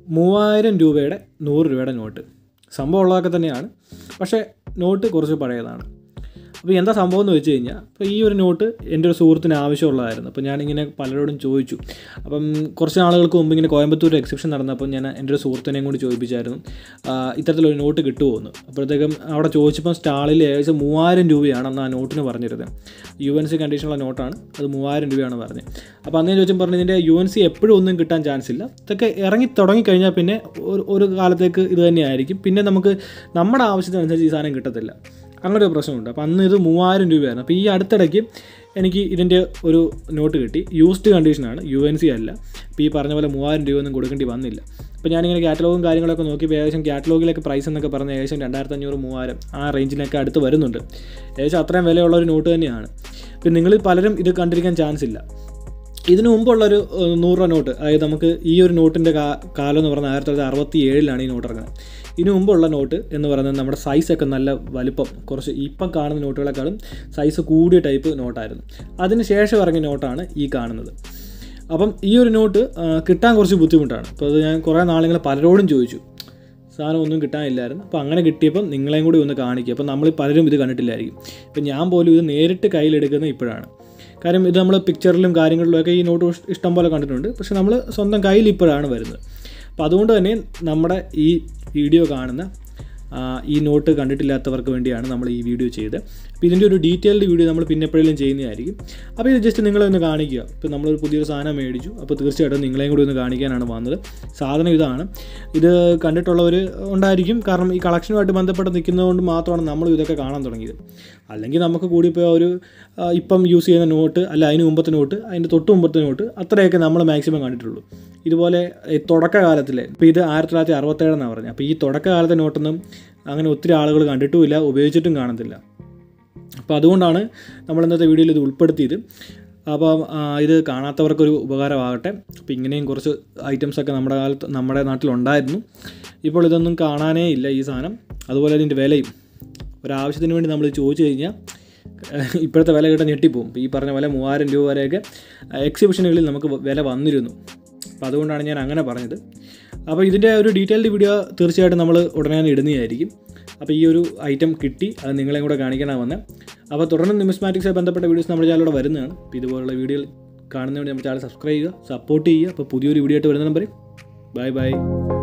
മൂവായിരം രൂപയുടെ നൂറ് രൂപയുടെ നോട്ട് സംഭവം ഉള്ളതൊക്കെ തന്നെയാണ് പക്ഷേ നോട്ട് കുറച്ച് പഴയതാണ് അപ്പോൾ എന്താ സംഭവം എന്ന് വെച്ച് കഴിഞ്ഞാൽ അപ്പോൾ ഈ ഒരു നോട്ട് എൻ്റെ ഒരു സുഹൃത്തിന് ആവശ്യമുള്ളതായിരുന്നു അപ്പോൾ ഞാനിങ്ങനെ പലരോടും ചോദിച്ചു അപ്പം കുറച്ച് നാളുകൾക്ക് മുമ്പ് ഇങ്ങനെ കോയമ്പത്തൂർ എക്സിബിഷൻ നടന്നപ്പോൾ ഞാൻ എൻ്റെ ഒരു സുഹൃത്തിനെയും കൂടി ചോദിപ്പിച്ചായിരുന്നു ആ, ഇത്തരത്തിലൊരു നോട്ട് കിട്ടുമോ എന്ന് അപ്പോഴത്തേക്കും അവിടെ ചോദിച്ചപ്പോൾ സ്റ്റാളിൽ ഏകദേശം മൂവായിരം രൂപയാണ് അന്ന് ആ നോട്ടിന് പറഞ്ഞിരുന്നത് യു എൻ സി കണ്ടീഷനുള്ള നോട്ടാണ് അത് മൂവായിരം രൂപയാണ് പറഞ്ഞത് അപ്പോൾ അന്നേ ചോദിച്ചും പറഞ്ഞു ഇതിൻ്റെ യു എൻ സി എപ്പോഴും ഒന്നും കിട്ടാൻ ചാൻസ് ഇല്ല ഇതൊക്കെ ഇറങ്ങി തുടങ്ങിക്കഴിഞ്ഞാൽ പിന്നെ ഒരു ഒരു കാലത്തേക്ക് ഇത് തന്നെയായിരിക്കും പിന്നെ നമുക്ക് നമ്മുടെ ആവശ്യത്തിനനുസരിച്ച് ഈ സാധനം കിട്ടത്തില്ല അങ്ങനെ ഒരു പ്രശ്നമുണ്ട് അപ്പോൾ അന്ന് ഇത് മൂവായിരം രൂപയായിരുന്നു അപ്പോൾ ഈ അടുത്തിടയ്ക്ക് എനിക്ക് ഇതിൻ്റെ ഒരു നോട്ട് കിട്ടി യൂസ്ഡ് കണ്ടീഷനാണ് യു എൻ സി അല്ല അപ്പോൾ ഈ പറഞ്ഞ പോലെ മൂവായിരം രൂപ ഒന്നും കൊടുക്കേണ്ടി വന്നില്ല അപ്പോൾ ഞാനിങ്ങനെ കാറ്റലോഗും കാര്യങ്ങളൊക്കെ നോക്കിയപ്പോൾ ഏകദേശം കാറ്റലോഗിലൊക്കെ പ്രൈസ് എന്നൊക്കെ പറഞ്ഞ് ഏകദേശം രണ്ടായിരത്തി അഞ്ഞൂറ് മൂവായിരം ആ റേഞ്ചിനൊക്കെ അടുത്ത് വരുന്നുണ്ട് ഏകദേശം അത്രയും വിലയുള്ള ഒരു നോട്ട് തന്നെയാണ് പിന്നെ നിങ്ങളിൽ പലരും ഇത് കണ്ടിരിക്കാൻ ചാൻസ് ഇല്ല ഇതിനു മുമ്പുള്ളൊരു ഏഹ്, നൂറ് രൂപ നോട്ട് അതായത് നമുക്ക് ഈ ഒരു നോട്ടിൻ്റെ കാ കാലം എന്ന് പറഞ്ഞാൽ ആയിരത്തി തൊള്ളായിരത്തി അറുപത്തി ഏഴിലാണ് ഈ നോട്ട് ഇറങ്ങുന്നത് ഇതിനു മുമ്പുള്ള നോട്ട് എന്ന് പറയുന്നത് നമ്മുടെ സൈസൊക്കെ നല്ല വലിപ്പം കുറച്ച് ഇപ്പം കാണുന്ന നോട്ടുകളെക്കാളും സൈസ് കൂടിയ ടൈപ്പ് നോട്ടായിരുന്നു അതിന് ശേഷം ഇറങ്ങിയ നോട്ടാണ് ഈ കാണുന്നത് അപ്പം ഈ ഒരു നോട്ട് ആ, കിട്ടാൻ കുറച്ച് ബുദ്ധിമുട്ടാണ് അപ്പോൾ അത് ഞാൻ കുറേ നാളുകൾ പലരോടും ചോദിച്ചു സാധനം ഒന്നും കിട്ടാനില്ലായിരുന്നു അപ്പോൾ അങ്ങനെ കിട്ടിയപ്പം നിങ്ങളെയും കൂടി ഒന്ന് കാണിക്കുക അപ്പോൾ നമ്മൾ പലരും ഇത് കണ്ടിട്ടില്ലായിരിക്കും ഇപ്പം ഞാൻ പോലും ഇത് നേരിട്ട് കയ്യിലെടുക്കുന്നത് ഇപ്പോഴാണ് കാര്യം ഇത് നമ്മൾ പിക്ചറിലും കാര്യങ്ങളിലുമൊക്കെ ഈ നോട്ട് ഇഷ്- ഇഷ്ടം പോലെ കണ്ടിട്ടുണ്ട് പക്ഷെ നമ്മൾ സ്വന്തം കയ്യിൽ ഇപ്പോഴാണ് വരുന്നത് അപ്പോൾ അതുകൊണ്ട് തന്നെ നമ്മുടെ ഈ വീഡിയോ കാണുന്ന ആ, ഈ നോട്ട് കണ്ടിട്ടില്ലാത്തവർക്ക് വേണ്ടിയാണ് നമ്മൾ ഈ വീഡിയോ ചെയ്തത് അപ്പോൾ ഇതിൻ്റെ ഒരു ഡീറ്റെയിൽഡ് വീഡിയോ നമ്മൾ പിന്നെ എപ്പോഴെങ്കിലും ചെയ്യുന്നതായിരിക്കും അപ്പോൾ ഇത് ജസ്റ്റ് നിങ്ങളെ ഒന്ന് കാണിക്കുക ഇപ്പോൾ നമ്മളൊരു പുതിയൊരു സാധനം മേടിച്ചു അപ്പോൾ തീർച്ചയായിട്ടും നിങ്ങളെയും കൂടി ഒന്ന് കാണിക്കാനാണ് വന്നത് സാധനം ഇതാണ് ഇത് കണ്ടിട്ടുള്ളവർ ഉണ്ടായിരിക്കും കാരണം ഈ കളക്ഷനുമായിട്ട് ബന്ധപ്പെട്ട് നിൽക്കുന്നതുകൊണ്ട് മാത്രമാണ് നമ്മൾ ഇതൊക്കെ കാണാൻ തുടങ്ങിയത് അല്ലെങ്കിൽ നമുക്ക് കൂടിപ്പോയ ഒരു ആ, ഇപ്പം യൂസ് ചെയ്യുന്ന നോട്ട് അല്ല അതിന് മുമ്പത്തെ നോട്ട് അതിൻ്റെ തൊട്ട് മുമ്പത്തെ നോട്ട് അത്രയൊക്കെ നമ്മൾ മാക്സിമം കണ്ടിട്ടുള്ളൂ ഇതുപോലെ ഈ തുടക്കകാലത്തിലെ ഇപ്പോൾ ഇത് ആയിരത്തി തൊള്ളായിരത്തി അറുപത്തേഴെന്നാണ് പറഞ്ഞത് അപ്പോൾ ഈ തുടക്കകാലത്തെ നോട്ടൊന്നും അങ്ങനെ ഒത്തിരി ആളുകൾ കണ്ടിട്ടുമില്ല ഉപയോഗിച്ചിട്ടും കാണത്തില്ല അപ്പോൾ അതുകൊണ്ടാണ് നമ്മൾ ഇന്നത്തെ വീഡിയോയിൽ ഇത് ഉൾപ്പെടുത്തിയത് അപ്പം ആ, ഇത് കാണാത്തവർക്കൊരു ഉപകാരമാകട്ടെ അപ്പോൾ ഇങ്ങനെയും കുറച്ച് ഐറ്റംസൊക്കെ നമ്മുടെ കാലത്ത് നമ്മുടെ നാട്ടിലുണ്ടായിരുന്നു ഇപ്പോൾ ഇതൊന്നും കാണാനേ ഇല്ല ഈ സാധനം അതുപോലെ ഇതിൻ്റെ വിലയും ഒരാവശ്യത്തിന് വേണ്ടി നമ്മൾ ചോദിച്ചു കഴിഞ്ഞാൽ ഇപ്പോഴത്തെ വില കിട്ടാൻ ഞെട്ടിപ്പോവും ഇപ്പോൾ ഈ പറഞ്ഞ പോലെ മൂവായിരം രൂപ വരെയൊക്കെ എക്സിബിഷനുകളിൽ നമുക്ക് വില വന്നിരുന്നു അപ്പോൾ അതുകൊണ്ടാണ് ഞാൻ അങ്ങനെ പറഞ്ഞത് അപ്പോൾ ഇതിൻ്റെ ഒരു ഡീറ്റെയിൽഡ് വീഡിയോ തീർച്ചയായിട്ടും നമ്മൾ ഉടനെ തന്നെ ഇടുന്നതായിരിക്കും അപ്പോൾ ഈ ഒരു ഐറ്റം കിട്ടി അത് നിങ്ങളെയും കൂടെ കാണിക്കാനാണ് വന്നത് അപ്പോൾ തുടർന്ന് ന്യൂസ്മാറ്റിക്സുമായി ബന്ധപ്പെട്ട വീഡിയോസ് നമ്മുടെ ചാനലിലൂടെ വരുന്നതാണ് അപ്പോൾ ഇതുപോലുള്ള വീഡിയോ കാണുന്നതിന് വേണ്ടി നമ്മുടെ ചാനൽ സബ്സ്ക്രൈബ് ചെയ്യുക സപ്പോർട്ട് ചെയ്യുക അപ്പോൾ പുതിയൊരു വീഡിയോ ആയിട്ട് വരുന്ന നമ്പർ ബൈ ബൈ